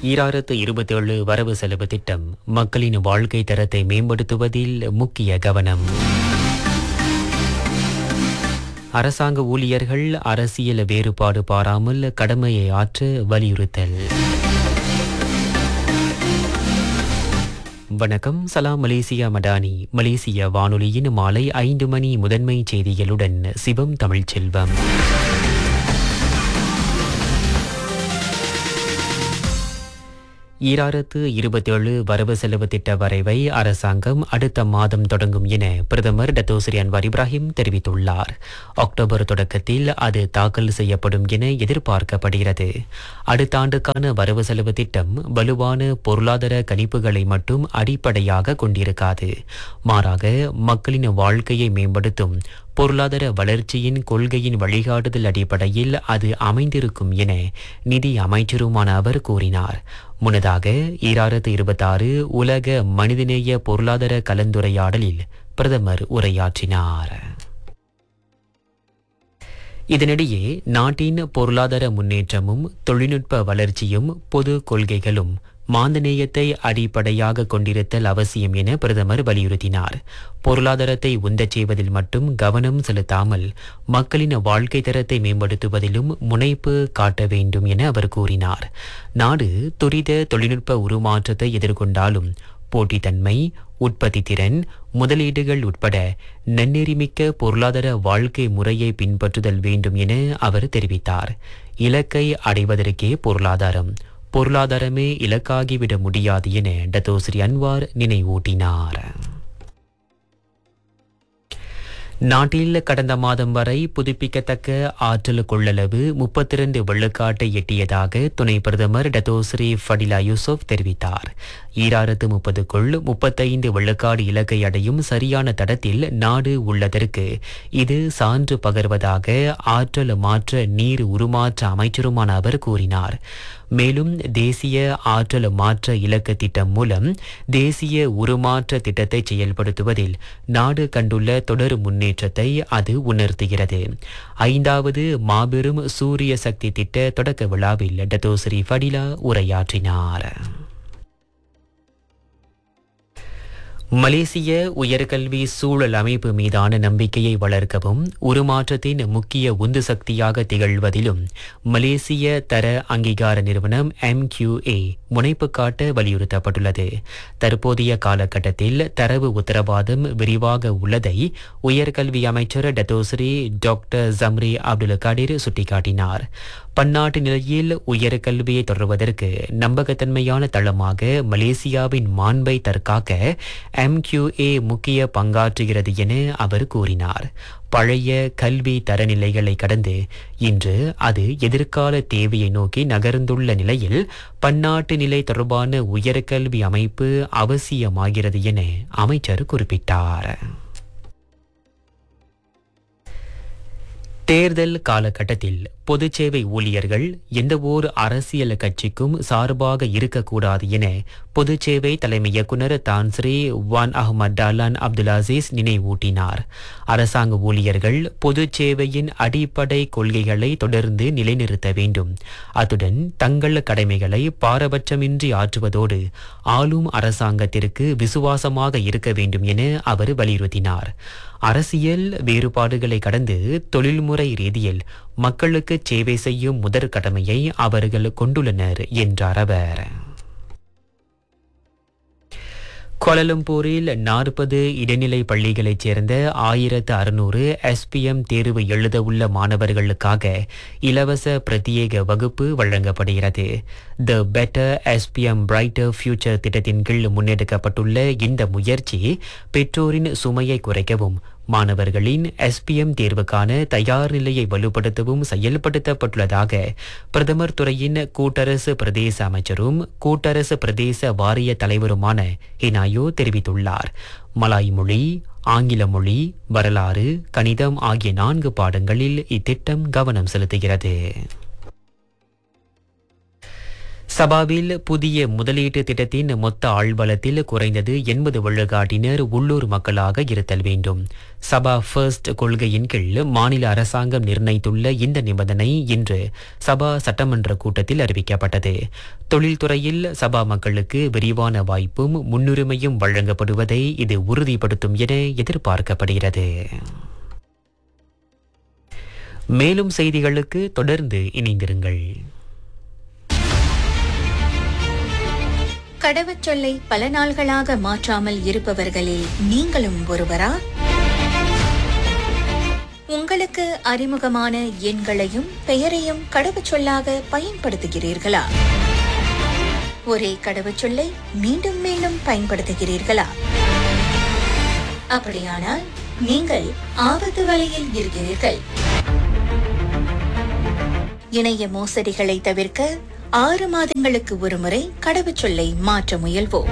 ஈராயிரத்து இருபத்தேழு வரவு செலவு திட்டம் மக்களின் வாழ்க்கை தரத்தை மேம்படுத்துவதில் முக்கிய கவனம் அரசாங்க ஊழியர்கள் அரசியல் வேறுபாடு பாராமல் கடமையை ஆற்ற வலியுறுத்தல் வணக்கம் சலாம் மலேசியா மடானி மலேசிய வானொலியின் மாலை ஐந்து மணி முதன்மை செய்திகளுடன் சிவம் தமிழ்ச்செல்வம் ஈராயிரத்து இருபத்தேழு வரவு செலவு திட்ட வரைவை அரசாங்கம் அடுத்த மாதம் தொடங்கும் என பிரதமர் டத்தோஸ்ரீ அன்வார் இப்ராஹிம் தெரிவித்துள்ளார் அக்டோபர் தொடக்கத்தில் அது தாக்கல் செய்யப்படும் என எதிர்பார்க்கப்படுகிறது அடுத்த ஆண்டுக்கான வரவு செலவு திட்டம் வலுவான பொருளாதார கணிப்புகளை மட்டும் அடிப்படையாக கொண்டிருக்காது மாறாக மக்களின் வாழ்க்கையை மேம்படுத்தும் பொருளாதார வளர்ச்சியின் கொள்கையின் வழிகாட்டுதல் அடிப்படையில் அது அமைந்திருக்கும் என நிதி அமைச்சருமான அவர் கூறினார் முன்னதாக ஈராயிரத்து இருபத்தாறு உலக மனிதநேய பொருளாதார கலந்துரையாடலில் பிரதமர் உரையாற்றினார் இதனிடையே நாட்டின் பொருளாதார முன்னேற்றமும் தொழில்நுட்ப வளர்ச்சியும் பொது கொள்கைகளும் மாந்தநேயத்தை அடிப்படையாக கொண்டிருத்தல் அவசியம் என பிரதமர் வலியுறுத்தினார் பொருளாதாரத்தை உந்தச் செய்வதில் மட்டும் கவனம் செலுத்தாமல் மக்களின் வாழ்க்கை தரத்தை மேம்படுத்துவதிலும் முனைப்பு காட்ட வேண்டும் என அவர் கூறினார் நாடு துரித தொழில்நுட்ப உருமாற்றத்தை எதிர்கொண்டாலும் போட்டித்தன்மை உற்பத்தி திறன் முதலீடுகள் உட்பட நன்னெறிமிக்க பொருளாதார வாழ்க்கை முறையை பின்பற்றுதல் வேண்டும் என அவர் தெரிவித்தார் இலக்கை அடைவதற்கே பொருளாதாரம் பொருளாதாரமே இலக்காகிவிட முடியாது என டத்தோஸ்ரீ அன்வார் நினைவூட்டினார் நாட்டில் கடந்த மாதம் வரை புதுப்பிக்கத்தக்க ஆற்றல் கொள்ளளவு முப்பத்தி இரண்டு வெள்ளக்காட்டை எட்டியதாக துணை பிரதமர் டத்தோஸ்ரீ ஃபடிலா யூசுப் தெரிவித்தார் ஈராயிரத்து முப்பதுக்குள் முப்பத்தைந்து வெள்ளக்காடு இலக்கை அடையும் சரியான தடத்தில் நாடு உள்ளதற்கு இது சான்று பகர்வதாக ஆற்றல் மாற்ற நீர் உருமாற்ற அமைச்சருமான அவர் கூறினார் மேலும் தேசிய ஆற்றல் மாற்ற இலக்கு திட்டம் மூலம் தேசிய உருமாற்ற திட்டத்தை செயல்படுத்துவதில் நாடு கண்டுள்ள தொடர் முன்னேற்றத்தை அது உணர்த்துகிறது ஐந்தாவது மாபெரும் சூரிய சக்தி திட்ட தொடக்க விழாவில் டத்தோஸ்ரீ ஃபடிலா உரையாற்றினார் மலேசிய உயர்கல்வி சூழல் அமைப்பு மீதான நம்பிக்கையை வளர்க்கவும் உருமாற்றத்தின் முக்கிய உந்து சக்தியாக திகழ்வதிலும் மலேசிய தர அங்கீகார நிறுவனம் எம்கியூஏ முனைப்பு காட்ட வலியுறுத்தப்பட்டுள்ளது தற்போதைய காலகட்டத்தில் தரவு உத்தரவாதம் விரிவாக உள்ளதை உயர்கல்வி அமைச்சர் Datuk Seri doctor Zambry Abdul Kadir சுட்டிக்காட்டினார் பன்னாட்டு நிலையில் உயர்கல்வியை தொடர்வதற்கு நம்பகத்தன்மையான தளமாக மலேசியாவின் மாண்பை தற்காக்க எம்கியூஏ முக்கிய பங்காற்றுகிறது என அவர் கூறினார் பழைய கல்வி தரநிலைகளை கடந்து இன்று அது எதிர்கால தேவையை நோக்கி நகர்ந்துள்ள நிலையில் பன்னாட்டு நிலை தொடர்பான உயர்கல்வி அமைப்பு அவசியமாகிறது என அமைச்சர் குறிப்பிட்டார் தேர்தல் காலகட்டத்தில் பொது சேவை ஊழியர்கள் எந்தவோர் அரசியல் கட்சிக்கும் சார்பாக இருக்கக்கூடாது என பொது சேவை தலைமை இயக்குநர் Tan Sri Wan Ahmad Dahlan Abdul Aziz நினைவூட்டினார் அரசாங்க ஊழியர்கள் பொது சேவையின் அடிப்படை கொள்கைகளை தொடர்ந்து நிலைநிறுத்த வேண்டும் அத்துடன் தங்கள் கடமைகளை பாரபட்சமின்றி ஆற்றுவதோடு ஆளும் அரசாங்கத்திற்கு விசுவாசமாக இருக்க வேண்டும் என அவர் வலியுறுத்தினார் அரசியல் வேறுபாடுகளை கடந்து தொழில்முறை ரீதியில் மக்களுக்கு சேவை செய்யும் முதற் கடமையை அவர்கள் கொண்டுள்ளனர் என்றார் அவர் கோலலம்பூரில் நாற்பது இடைநிலை பள்ளிகளைச் சேர்ந்த ஆயிரத்து அறுநூறு எஸ்பிஎம் தேர்வு எழுத உள்ள மாணவர்களுக்காக இலவச பிரத்யேக வகுப்பு வழங்கப்படுகிறது the better SPM brighter future திட்டத்தின் கீழ் முன்னெடுக்கப்பட்டுள்ள இந்த முயற்சி பெற்றோரின் சுமையை குறைக்கவும் மாணவர்களின் எஸ்பிஎம் தேர்வுக்கான தயார் நிலையை வலுப்படுத்தவும் செயல்படுத்தப்பட்டுள்ளதாக பிரதமர் துறையின் கூட்டரசு பிரதேச அமைச்சரும் கூட்டரசு பிரதேச வாரிய தலைவருமான ஹினாயோ தெரிவித்துள்ளார் மலாய் மொழி ஆங்கில மொழி வரலாறு கணிதம் ஆகிய நான்கு பாடங்களில் இத்திட்டம் கவனம் செலுத்துகிறது சபாவில் புதிய முதலீட்டு திட்டத்தின் மொத்த ஆள்பலத்தில் குறைந்தது எண்பது விழுக்காட்டினர் உள்ளூர் மக்களாக இருத்தல் வேண்டும் சபா ஃபர்ஸ்ட் கொள்கையின் கீழ் மாநில அரசாங்கம் நிர்ணயித்துள்ள இந்த நிபந்தனை இன்று சபா சட்டமன்ற கூட்டத்தில் அறிவிக்கப்பட்டது தொழில்துறையில் சபா மக்களுக்கு விரிவான வாய்ப்பும் முன்னுரிமையும் வழங்கப்படுவதை இது உறுதிப்படுத்தும் என எதிர்பார்க்கப்படுகிறது மேலும் செய்திகளுக்கு தொடர்ந்து இணைந்திருங்கள் கடவுச்சொல்லை பல நாள்களாக மாற்றாமல் இருப்பவர்களில் நீங்களும் ஒருவரா உங்களுக்கு அறிமுகமான எண்களையும் பெயரையும் கடவுச்சொல்லாக பயன்படுத்துகிறீர்களா ஒரே கடவுச்சொல்லை மீண்டும் மீண்டும் பயன்படுத்துகிறீர்களா அப்படியானால் நீங்கள் ஆபத்து வலையில் இருக்கிறீர்கள் இணைய மோசடிகளை தவிர்க்க ஆறு மாதங்களுக்கு ஒருமுறை கடவுச்சொல்லை மாற்ற முயல்வோம்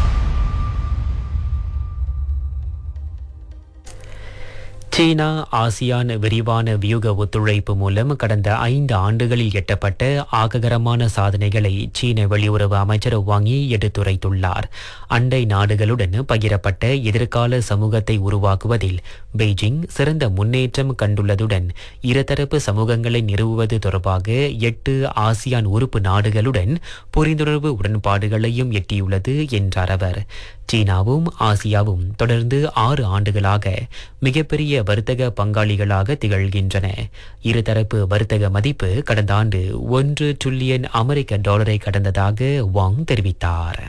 சீனா ஆசியான் விரிவான வியூக ஒத்துழைப்பு மூலம் கடந்த ஐந்து ஆண்டுகளில் எட்டப்பட்ட ஆககரமான சாதனைகளை சீன வெளியுறவு அமைச்சர் வாங்கி எடுத்துரைத்துள்ளார் அண்டை நாடுகளுடன் பகிரப்பட்ட எதிர்கால சமூகத்தை உருவாக்குவதில் பெய்ஜிங் சிறந்த முன்னேற்றம் கண்டுள்ளதுடன் இருதரப்பு சமூகங்களை நிறுவுவது தொடர்பாக எட்டு ஆசியான் உறுப்பு நாடுகளுடன் புரிந்துணர்வு உடன்பாடுகளையும் எட்டியுள்ளது என்றார் அவர் சீனாவும் ஆசியாவும் தொடர்ந்து ஆறு ஆண்டுகளாக மிகப்பெரிய வர்த்தக பங்காளிகளாக திகழ்கின்றன இருதரப்பு வர்த்தக மதிப்பு கடந்த ஆண்டு ஒன்று ட்ரில்லியன் அமெரிக்க டாலரை கடந்ததாக வாங் தெரிவித்தார்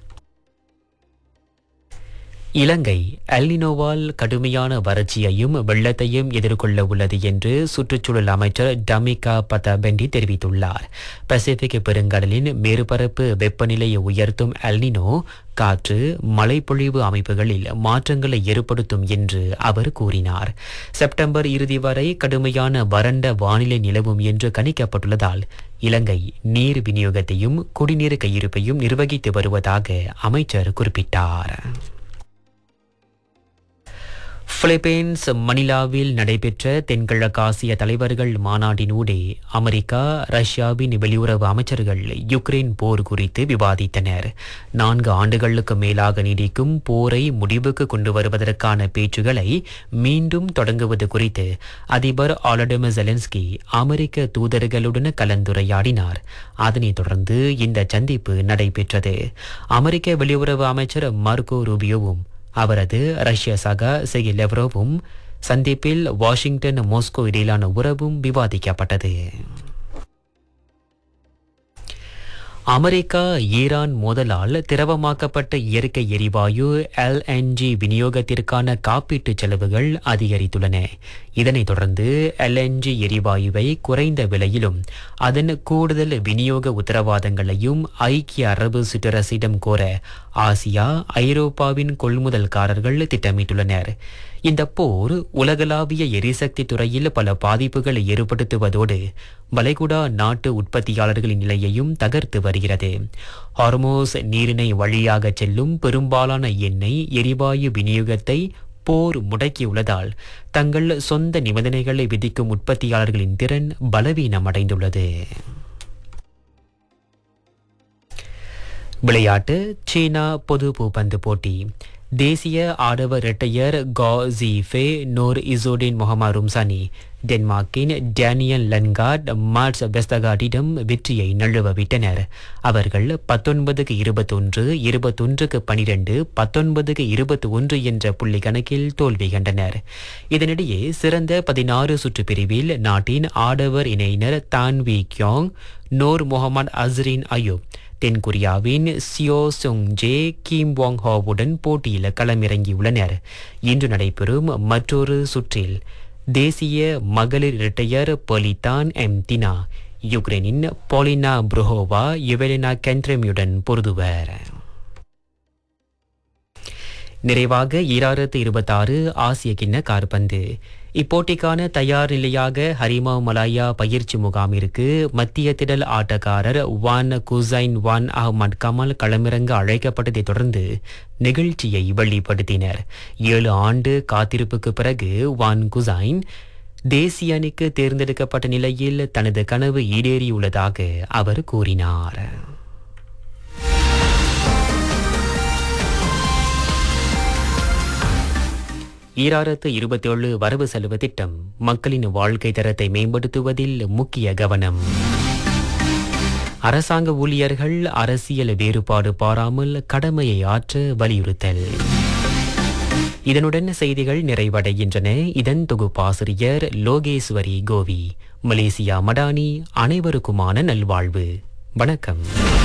இலங்கை அல்னினோவால் கடுமையான வறட்சியையும் வெள்ளத்தையும் எதிர்கொள்ள உள்ளது என்று சுற்றுச்சூழல் அமைச்சர் டமிகா பதபெண்டி தெரிவித்துள்ளார் பசிபிக் பெருங்கடலின் மேற்பரப்பு வெப்பநிலையை உயர்த்தும் அல்னினோ காற்று மழைப்பொழிவு அமைப்புகளில் மாற்றங்களை ஏற்படுத்தும் என்று அவர் கூறினார் செப்டம்பர் இறுதி வரை கடுமையான வறண்ட வானிலை நிலவும் என்று கணிக்கப்பட்டுள்ளதால் இலங்கை நீர் விநியோகத்தையும் குடிநீர் கையிருப்பையும் நிர்வகித்து வருவதாக அமைச்சர் குறிப்பிட்டார் பிலிப்பைன்ஸ் மணிலாவில் நடைபெற்ற தென்கிழக்காசிய தலைவர்கள் மாநாட்டினூடே அமெரிக்கா ரஷ்யாவின் வெளியுறவு அமைச்சர்கள் யுக்ரைன் போர் குறித்து விவாதித்தனர் நான்கு ஆண்டுகளுக்கு மேலாக நீடிக்கும் போரை முடிவுக்கு கொண்டு வருவதற்கான பேச்சுகளை மீண்டும் தொடங்குவது குறித்து அதிபர் ஆலடமிர் ஜெலன்ஸ்கி அமெரிக்க தூதர்களுடன் கலந்துரையாடினார் அதனைத் தொடர்ந்து இந்த சந்திப்பு நடைபெற்றது அமெரிக்க வெளியுறவு அமைச்சர் மார்கோ ரூபியோவும் அவரது ரஷ்ய சகா செகி லெவ்ரோவும் சந்திப்பில் வாஷிங்டன் மாஸ்கோ இடையிலான உறவும் விவாதிக்கப்பட்டது அமெரிக்கா ஈரான் மோதலால் திரவமாக்கப்பட்ட இயற்கை எரிவாயு எல்என்ஜி விநியோகத்திற்கான காப்பீட்டு செலவுகள் அதிகரித்துள்ளன இதனைத் தொடர்ந்து எல்என்ஜி எரிவாயுவை குறைந்த விலையிலும் அதன் கூடுதல் விநியோக உத்தரவாதங்களையும் ஐக்கிய அரபு சிற்றரசிடம் கோர ஆசியா ஐரோப்பாவின் கொள்முதல்காரர்கள் திட்டமிட்டுள்ளனர் இந்த போர் உலகளாவிய எரிசக்தி துறையில் பல பாதிப்புகளை ஏற்படுத்துவதோடு வளைகுடா நாட்டு உற்பத்தியாளர்களின் நிலையையும் தகர்த்து வருகிறது ஹார்மோஸ் நீரிணை வழியாக செல்லும் பெரும்பாலான எண்ணெய் எரிவாயு விநியோகத்தை போர் முடக்கியுள்ளதால் தங்கள் சொந்த நிபந்தனைகளை விதிக்கும் உற்பத்தியாளர்களின் திறன் பலவீனமடைந்துள்ளது விளையாட்டு சீனா பொது பூப்பந்து போட்டி தேசிய ஆடவர் இரட்டையர் Goh Sze Fei Nur Izzuddin Mohamad Rumsani டென்மார்க்கின் டேனியல் லன்கார்ட் மார்ட்ஸ் பெஸ்தகார்டிடம் வெற்றியை நழுவ விட்டனர் அவர்கள் பத்தொன்பதுக்கு இருபத்தொன்று இருபத்தொன்றுக்கு பனிரெண்டு பத்தொன்பதுக்கு இருபத்தி ஒன்று என்ற புள்ளி கணக்கில் தோல்வி கண்டனர் இதனிடையே சிறந்த பதினாறு சுற்று பிரிவில் நாட்டின் ஆடவர் இணையினர் Tan Wee Kiong Nur Mohamad Azriin Ayub தென்கொரியாவின் சியோ சுங் ஜே கிம் வாங் ஹோவுடன் போட்டியில் களமிறங்கியுள்ளனர் இன்று நடைபெறும் மற்றொரு சுற்றில் தேசிய மகளிர் இரட்டையர் பொலிதான் எம் தினா யுக்ரைனின் பாலினா புரோஹோவா யுவெலினா கென்ட்ரெமியுடன் பொருதுவர் நிறைவாக ஈராயிரத்து இருபத்தாறு ஆசிய கிண்ண கார்பந்து இப்போட்டிக்கான தயார் நிலையாக ஹரிமா மலாயா பயிற்சி முகாமிற்கு மத்திய திடல் ஆட்டக்காரர் Wan Kuzain Wan Ahmad Kamal களமிறங்க அழைக்கப்பட்டதை தொடர்ந்து நிகழ்ச்சியை வெளிப்படுத்தினர் ஏழு ஆண்டு காத்திருப்புக்கு பிறகு வான் குசைன் தேசிய அணிக்கு தேர்ந்தெடுக்கப்பட்ட நிலையில் தனது கனவு ஈடேறியுள்ளதாக அவர் கூறினார் ஈராயிரத்து இருபத்தேழு வரவு செலவு திட்டம் மக்களின் வாழ்க்கை தரத்தை மேம்படுத்துவதில் முக்கிய கவனம் அரசாங்க ஊழியர்கள் அரசியல் வேறுபாடு பாராமல் கடமையை ஆற்ற வலியுறுத்தல் இதனுடன் செய்திகள் நிறைவடைகின்றன இதன் தொகுப்பாசிரியர் லோகேஸ்வரி கோவி மலேசியா மடானி அனைவருக்குமான நல்வாழ்வு வணக்கம்